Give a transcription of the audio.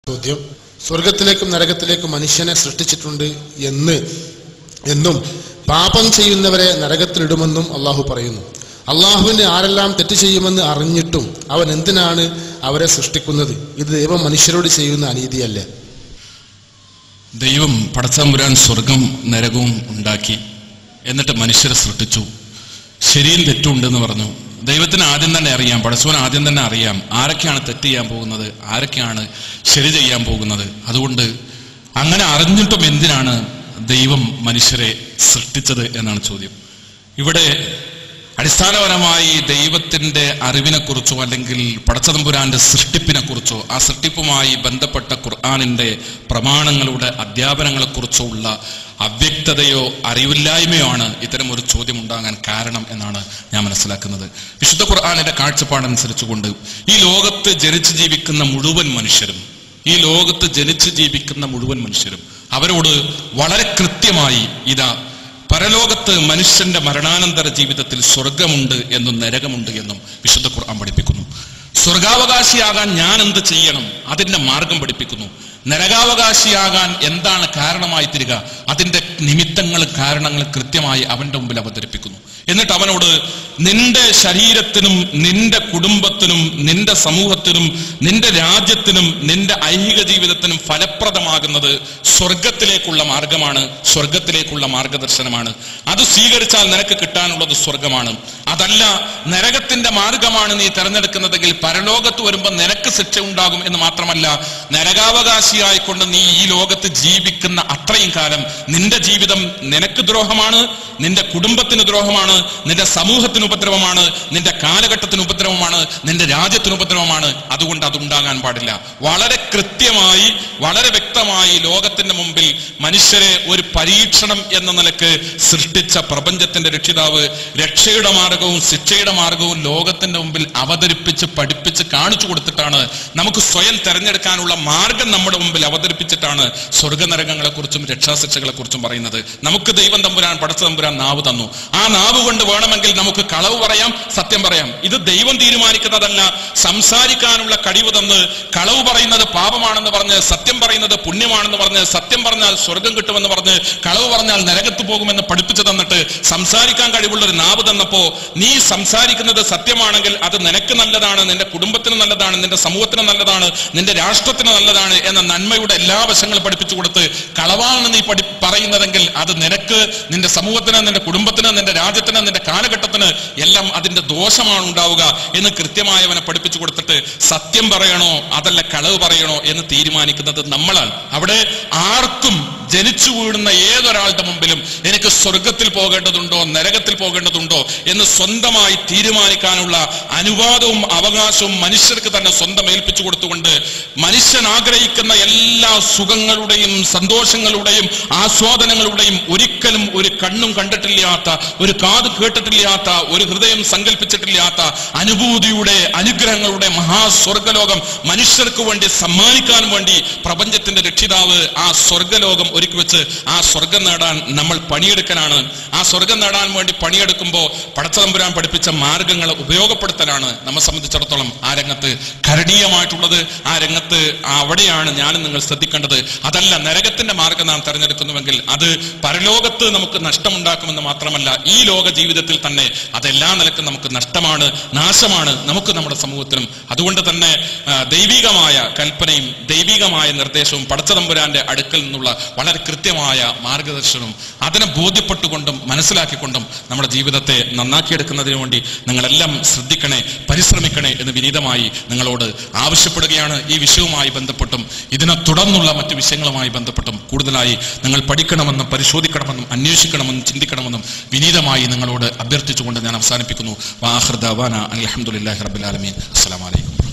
ചോദ്യം സ്വർഗത്തിലേക്കും നരകത്തിലേക്കും മനുഷ്യനെ സൃഷ്ടിച്ചിട്ടുണ്ട് എന്ന് എന്നും പാപം ചെയ്യുന്നവരെ നരകത്തിലിടുമെന്നും അള്ളാഹു പറയുന്നു അള്ളാഹുവിന് ആരെല്ലാം തെറ്റ് ചെയ്യുമെന്ന് അറിഞ്ഞിട്ടും അവൻ എന്തിനാണ് അവരെ സൃഷ്ടിക്കുന്നത് ഇത് ദൈവം മനുഷ്യരോട് ചെയ്യുന്ന അനീതിയല്ലേ ദൈവം പടച്ചമ്പുരാൻ സ്വർഗം നരകവും ഉണ്ടാക്കി എന്നിട്ട് മനുഷ്യരെ സൃഷ്ടിച്ചു ശരിയും തെറ്റും ഉണ്ടെന്ന് പറഞ്ഞു ദൈവത്തിന് ആദ്യം തന്നെ അറിയാം പടച്ചവൻ ആദ്യം തന്നെ അറിയാം ആരൊക്കെയാണ് തെറ്റ് ചെയ്യാൻ പോകുന്നത് ആരൊക്കെയാണ് ശരി ചെയ്യാൻ പോകുന്നത് അതുകൊണ്ട് അങ്ങനെ അറിഞ്ഞിട്ടും എന്തിനാണ് ദൈവം മനുഷ്യരെ സൃഷ്ടിച്ചത് എന്നാണ് ചോദ്യം ഇവിടെ അടിസ്ഥാനപരമായി ദൈവത്തിന്റെ അറിവിനെക്കുറിച്ചോ അല്ലെങ്കിൽ പടച്ചതമ്പുരാന്റെ സൃഷ്ടിപ്പിനെ കുറിച്ചോ ആ സൃഷ്ടിപ്പുമായി ബന്ധപ്പെട്ട ഖുർആാനിന്റെ പ്രമാണങ്ങളുടെ അധ്യാപനങ്ങളെക്കുറിച്ചോ ഉള്ള അവ്യക്തതയോ അറിവില്ലായ്മയോ ആണ് ഇത്തരം ഒരു ചോദ്യം ഉണ്ടാകാൻ കാരണം എന്നാണ് ഞാൻ മനസ്സിലാക്കുന്നത് വിശുദ്ധ ഖുർആാനിന്റെ കാഴ്ചപ്പാടനുസരിച്ചുകൊണ്ട് ഈ ലോകത്ത് ജനിച്ചു ജീവിക്കുന്ന മുഴുവൻ മനുഷ്യരും ഈ ലോകത്ത് ജനിച്ചു ജീവിക്കുന്ന മുഴുവൻ മനുഷ്യരും അവരോട് വളരെ കൃത്യമായി ഇതാ പരലോകത്ത് മനുഷ്യന്റെ മരണാനന്തര ജീവിതത്തിൽ സ്വർഗമുണ്ട് എന്നും നരകമുണ്ട് എന്നും വിശുദ്ധ ഖുർആൻ പഠിപ്പിക്കുന്നു സ്വർഗാവകാശിയാകാൻ ഞാൻ എന്ത് ചെയ്യണം അതിന്റെ മാർഗം പഠിപ്പിക്കുന്നു നരകാവകാശിയാകാൻ എന്താണ് കാരണമായി തീരുക അതിന്റെ നിമിത്തങ്ങളും കാരണങ്ങളും കൃത്യമായി അവന്റെ മുമ്പിൽ അവതരിപ്പിക്കുന്നു എന്നിട്ട് അവനോട് നിന്റെ ശരീരത്തിനും നിന്റെ കുടുംബത്തിനും നിന്റെ സമൂഹത്തിനും നിന്റെ രാജ്യത്തിനും നിന്റെ ഐഹിക ജീവിതത്തിനും ഫലപ്രദമാകുന്നത് സ്വർഗത്തിലേക്കുള്ള മാർഗമാണ് സ്വർഗത്തിലേക്കുള്ള മാർഗദർശനമാണ് അത് സ്വീകരിച്ചാൽ നിനക്ക് കിട്ടാനുള്ളത് സ്വർഗമാണ് അതല്ല നരകത്തിന്റെ മാർഗമാണ് നീ തെരഞ്ഞെടുക്കുന്നതെങ്കിൽ പരലോകത്ത് വരുമ്പോൾ നിനക്ക് ശിക്ഷ ഉണ്ടാകും എന്ന് മാത്രമല്ല നരകാവകാശിയായിക്കൊണ്ട് നീ ഈ ലോകത്ത് ജീവിക്കുന്ന അത്രയും കാലം നിന്റെ ജീവിതം നിനക്ക് ദ്രോഹമാണ് നിന്റെ കുടുംബത്തിന് ദ്രോഹമാണ് നിന്റെ സമൂഹത്തിന് ഉപദ്രവമാണ് നിന്റെ കാലഘട്ടത്തിന് ഉപദ്രവമാണ് നിന്റെ രാജ്യത്തിന് ഉപദ്രവമാണ് അതുകൊണ്ട് അതുണ്ടാകാൻ പാടില്ല വളരെ കൃത്യമായി വളരെ വ്യക്തമായി ലോകത്തിന്റെ മുമ്പിൽ മനുഷ്യരെ ഒരു പരീക്ഷണം എന്ന നിലക്ക് സൃഷ്ടിച്ച പ്രപഞ്ചത്തിന്റെ രക്ഷിതാവ് രക്ഷയുടെ മാർഗവും ശിക്ഷയുടെ മാർഗവും ലോകത്തിന്റെ മുമ്പിൽ അവതരിപ്പിച്ച് പഠിപ്പിച്ച് കാണിച്ചു കൊടുത്തിട്ടാണ് നമുക്ക് സ്വയം തെരഞ്ഞെടുക്കാനുള്ള മാർഗം നമ്മുടെ മുമ്പിൽ അവതരിപ്പിച്ചിട്ടാണ് സ്വർഗനരകങ്ങളെ കുറിച്ചും രക്ഷാശിക്ഷകളെ കുറിച്ചും പറയുന്നത് നമുക്ക് ദൈവം തമ്പുരാൻ പടച്ച തമ്പുരാൻ നാവ് തന്നു ആ നാവ് കൊണ്ട് വേണമെങ്കിൽ നമുക്ക് കളവ് പറയാം സത്യം പറയാം ഇത് ദൈവം തീരുമാനിക്കുന്നതല്ല സംസാരിക്കാനുള്ള കഴിവ് തന്ന് കളവ് പറയുന്നത് പാപമാണെന്ന് പറഞ്ഞ് സത്യം പറയുന്നത് പുണ്യമാണെന്ന് പറഞ്ഞ് സത്യം പറഞ്ഞാൽ സ്വർഗം കിട്ടുമെന്ന് പറഞ്ഞ് കളവ് പറഞ്ഞാൽ നരകത്ത് പോകുമെന്ന് പഠിപ്പിച്ചു തന്നിട്ട് സംസാരിക്കാൻ കഴിവുള്ള ഒരു നാവ് തന്നപ്പോ നീ സംസാരിക്കുന്നത് സത്യമാണെങ്കിൽ അത് നിനക്ക് നല്ലതാണ് നിന്റെ കുടുംബത്തിന് നല്ലതാണ് നിന്റെ സമൂഹത്തിന് നല്ലതാണ് നിന്റെ രാഷ്ട്രത്തിന് നല്ലതാണ് എന്ന നന്മയുടെ എല്ലാ വശങ്ങളും പഠിപ്പിച്ചു കൊടുത്ത് കളവാണ് നീ പഠി പറയുന്നതെങ്കിൽ അത് നിനക്ക് നിന്റെ സമൂഹത്തിന് നിന്റെ കുടുംബത്തിന് നിന്റെ രാജ്യത്തിന് നിന്റെ കാലഘട്ടത്തിന് എല്ലാം അതിന്റെ ദോഷമാണ് ഉണ്ടാവുക എന്ന് കൃത്യമായവനെ പഠിപ്പിച്ചു കൊടുത്തിട്ട് സത്യം പറയണോ അതല്ല കളവ് പറയണോ എന്ന് തീരുമാനിക്കുന്നത് നമ്മളാണ് അവിടെ ആർക്കും ജനിച്ചു വീഴുന്ന ഏതൊരാളുടെ മുമ്പിലും എനിക്ക് സ്വർഗത്തിൽ പോകേണ്ടതുണ്ടോ നരകത്തിൽ പോകേണ്ടതുണ്ടോ എന്ന് സ്വന്തമായി തീരുമാനിക്കാനുള്ള അനുവാദവും അവകാശവും മനുഷ്യർക്ക് തന്നെ സ്വന്തം ഏൽപ്പിച്ചു കൊടുത്തുകൊണ്ട് മനുഷ്യൻ ആഗ്രഹിക്കുന്ന എല്ലാ സുഖങ്ങളുടെയും സന്തോഷങ്ങളുടെയും ആസ്വാദനങ്ങളുടെയും ഒരിക്കലും ഒരു കണ്ണും കണ്ടിട്ടില്ലാത്ത ഒരു കാത് കേട്ടിട്ടില്ലാത്ത ഒരു ഹൃദയം സങ്കല്പിച്ചിട്ടില്ലാത്ത അനുഭൂതിയുടെ അനുഗ്രഹങ്ങളുടെ മഹാസ്വർഗലോകം മനുഷ്യർക്ക് വേണ്ടി സമ്മാനിക്കാൻ വേണ്ടി പ്രപഞ്ചത്തിന്റെ രക്ഷിതാവ് ആ സ്വർഗലോകം ഒരുക്കി വെച്ച് ആ സ്വർഗം നേടാൻ നമ്മൾ പണിയെടുക്കലാണ് ആ സ്വർഗം നേടാൻ വേണ്ടി പണിയെടുക്കുമ്പോൾ പടച്ചതമ്പുരാൻ പഠിപ്പിച്ച മാർഗങ്ങൾ ഉപയോഗപ്പെടുത്തലാണ് നമ്മെ സംബന്ധിച്ചിടത്തോളം ആ രംഗത്ത് കരണീയമായിട്ടുള്ളത് ആ രംഗത്ത് അവിടെയാണ് ഞാനും നിങ്ങൾ ശ്രദ്ധിക്കേണ്ടത് അതല്ല നരകത്തിന്റെ മാർഗം നാം തെരഞ്ഞെടുക്കുന്നുവെങ്കിൽ അത് പരലോകത്ത് നമുക്ക് നഷ്ടമുണ്ടാക്കുമെന്ന് മാത്രമല്ല ഈ ലോക ജീവിതത്തിൽ തന്നെ അതെല്ലാ നിലക്കും നമുക്ക് നഷ്ടമാണ് നാശമാണ് നമുക്ക് നമ്മുടെ സമൂഹത്തിനും അതുകൊണ്ട് തന്നെ ആ, ദൈവികമായ കൽപ്പനയും ദൈവികമായ നിർദ്ദേശവും പടച്ചതമ്പുരാന്റെ അടുക്കൽ നിന്നുള്ള വളരെ കൃത്യമായ മാർഗദർശനവും അതിനെ ബോധ്യപ്പെട്ടുകൊണ്ടും മനസ്സിലാക്കിക്കൊണ്ടും നമ്മുടെ ജീവിതത്തെ നന്നാക്കിയെടുക്കുന്നതിന് വേണ്ടി നിങ്ങളെല്ലാം ശ്രദ്ധിക്കണേ പരിശ്രമിക്കണേ എന്ന് വിനീതമായി നിങ്ങളോട് ആവശ്യപ്പെടുകയാണ് ഈ വിഷയവുമായി ബന്ധപ്പെട്ടും ഇതിനെ തുടർന്നുള്ള മറ്റു വിഷയങ്ങളുമായി ബന്ധപ്പെട്ടും കൂടുതലായി നിങ്ങൾ പഠിക്കണമെന്നും പരിശോധിക്കണമെന്നും അന്വേഷിക്കണമെന്നും ചിന്തിക്കണമെന്നും വിനീതമായി നിങ്ങളോട് അഭ്യർത്ഥിച്ചുകൊണ്ട് ഞാൻ അവസാനിപ്പിക്കുന്നു വാഹൃദാന അലഹമുല്ലാഹി റബുലാലമീൻ അസ്സലാമലൈക്കും